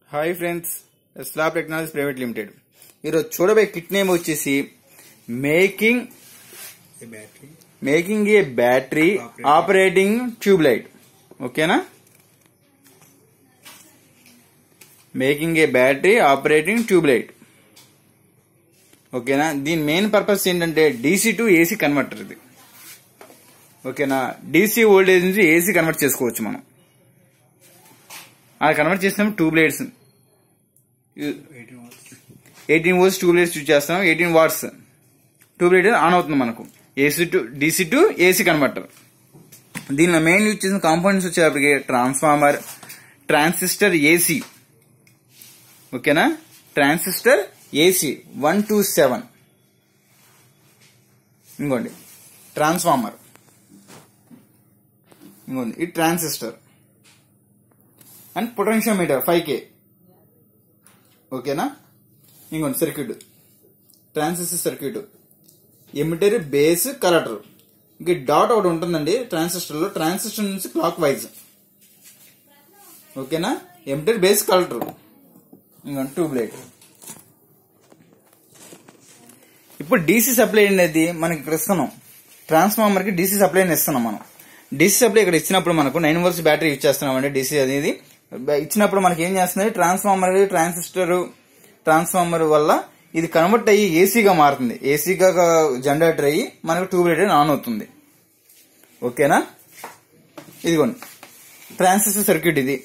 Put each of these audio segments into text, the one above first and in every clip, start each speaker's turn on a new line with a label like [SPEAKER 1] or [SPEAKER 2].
[SPEAKER 1] Hi friends Slab Technologies private limited ఈరోజు చూడబోయే kit name వచ్చేసి making
[SPEAKER 2] a battery
[SPEAKER 1] making a battery operating tube light ఓకేనా making a battery operating tube light ఓకేనా దీని main purpose ఏంటంటే DC to AC converter ఇది ఓకేనా DC voltage నుంచి ఏసీ కన్వర్ట్ చేసుకోవచ్చు మనం అలా కన్వర్ట్ చేసినప్పుడు tube lights
[SPEAKER 2] 18 watts
[SPEAKER 1] eighteen volts tube lights use చేస్తాం eighteen watts tube light on అవుతుంది మనకు AC to DC to AC converter దీనిలో మెయిన్ యూజ్ చేసిన కాంపోనెంట్స్ వచ్చేటప్పటికి ట్రాన్స్ఫార్మర్ ట్రాన్సిస్టర్ ఏసీ ఓకేనా transistor AC one two seven ఇంకోండి transformer ఇంకోండి ఇది transistor and potentiometer five K ఓకేనా ఇంకోండి circuit transistor circuit emitter base collector ఇంక డాట్ ఒకటి ఉంటుందండి ట్రాన్సిస్టర్ లో ట్రాన్సిస్టర్ నుంచి క్లాక్ వైజ్ ఓకేనా ఎమిటర్ బేస్ కలెక్టర్ ఇంకోండి ట్యూబ్ లైట్ ఇప్పుడు డీసీ సప్లై అనేది మనకి ఇక్కడ ఇస్తున్నాం ట్రాన్స్ఫార్మర్ కి డీసీ సప్లై ఇస్తున్నాం మనం డీసీ సప్లై ఇక్కడ ఇచ్చినప్పుడు మనకు నైన్ వర్స్ బ్యాటరీ యూజ్ చేస్తున్నాం అండి డీసీ అనేది ఇచ్చినప్పుడు మనకి ఏం చేస్తుంది ట్రాన్స్ఫార్మర్ ట్రాన్సిస్టర్ ట్రాన్స్ఫార్మర్ వల్ల ఇది కన్వర్ట్ అయ్యి ఏసీగా మారుతుంది ఏసీగా జనరేటర్ అయ్యి మనకు ట్యూబ్ లైట్ ఆన్ అవుతుంది ఓకేనా ఇదిగోండి ట్రాన్సిస్టర్ సర్క్యూట్ ఇది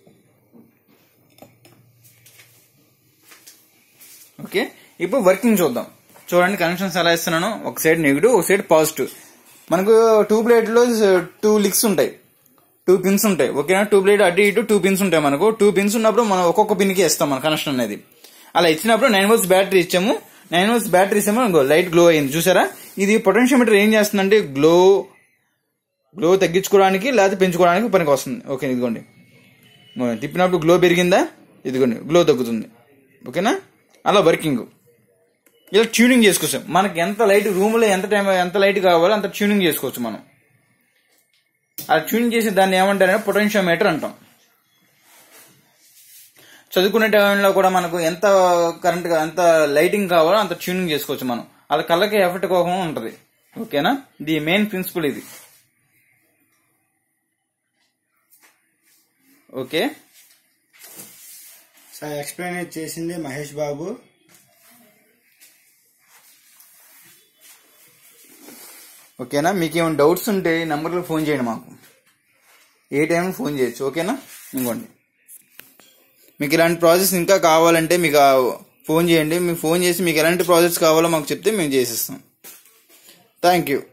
[SPEAKER 1] ఓకే ఇప్పుడు వర్కింగ్ చూద్దాం చూడండి కనెక్షన్స్ ఎలా ఇస్తున్నాను ఒక సైడ్ నెగిటివ్ ఒక సైడ్ పాజిటివ్ మనకు ట్యూబ్ లైట్ లో టూ లిక్స్ ఉంటాయి టూ పిన్స్ ఉంటాయి ఓకేనా ట్యూబ్ లైట్ అటు ఇటు టూ పిన్స్ ఉంటాయి మనకు టూ పిన్స్ ఉన్నప్పుడు మనం ఒక్కొక్క పిన్ కి ఇస్తాం మన కనెక్షన్ అనేది అలా ఇచ్చినప్పుడు నైన్ వోల్ట్స్ బ్యాటరీ ఇచ్చాము నైన్ వోల్ట్స్ బ్యాటరీ ఇచ్చాము ఇంకో లైట్ గ్లో అయింది చూసారా ఇది పొటెన్షియోమీటర్ ఏం చేస్తుందంటే గ్లో గ్లో తగ్గించుకోవడానికి లేకపోతే పెంచుకోవడానికి పనికి వస్తుంది ఓకే ఇదిగోండి ఇదిగోండి. తిప్పినప్పుడు గ్లో పెరిగిందా ఇదిగోండి గ్లో తగ్గుతుంది ఓకేనా అలా వర్కింగ్ ఇలా ట్యూనింగ్ చేసుకోవచ్చు మనకి ఎంత లైట్ రూమ్ లో ఎంత టైం ఎంత లైట్ కావాలో అంత ట్యూనింగ్ చేసుకోవచ్చు మనం అలా ట్యూనింగ్ చేసి దాన్ని ఏమంటారంటే పొటెన్షియోమీటర్ అంటాం చదువుకునే టైంలో కూడా మనకు ఎంత కరెంట్ ఎంత లైటింగ్ కావాలో అంత ట్యూనింగ్ చేసుకోవచ్చు మనం అలా కళ్ళకి ఎఫెక్ట్ కోపం ఉంటది ఓకేనా ది మెయిన్ ప్రిన్సిపల్ ఇది ఓకే
[SPEAKER 2] సార్ ఎక్స్ప్లెయిన్ చేసింది మహేష్ బాబు
[SPEAKER 1] ఓకేనా మీకు ఏమైనా డౌట్స్ ఉంటే ఈ నెంబర్లో ఫోన్ చేయండి మాకు ఏ టైం ఫోన్ చేయొచ్చు ఓకేనా ఇంకోండి మీకు ఇలాంటి ప్రాజెక్ట్స్ ఇంకా కావాలంటే మీకు ఆ ఫోన్ చేయండి మీకు ఫోన్ చేసి మీకు ఎలాంటి ప్రాజెక్ట్స్ కావాలో మాకు చెప్తే మేము చేసిస్తాం థ్యాంక్ యూ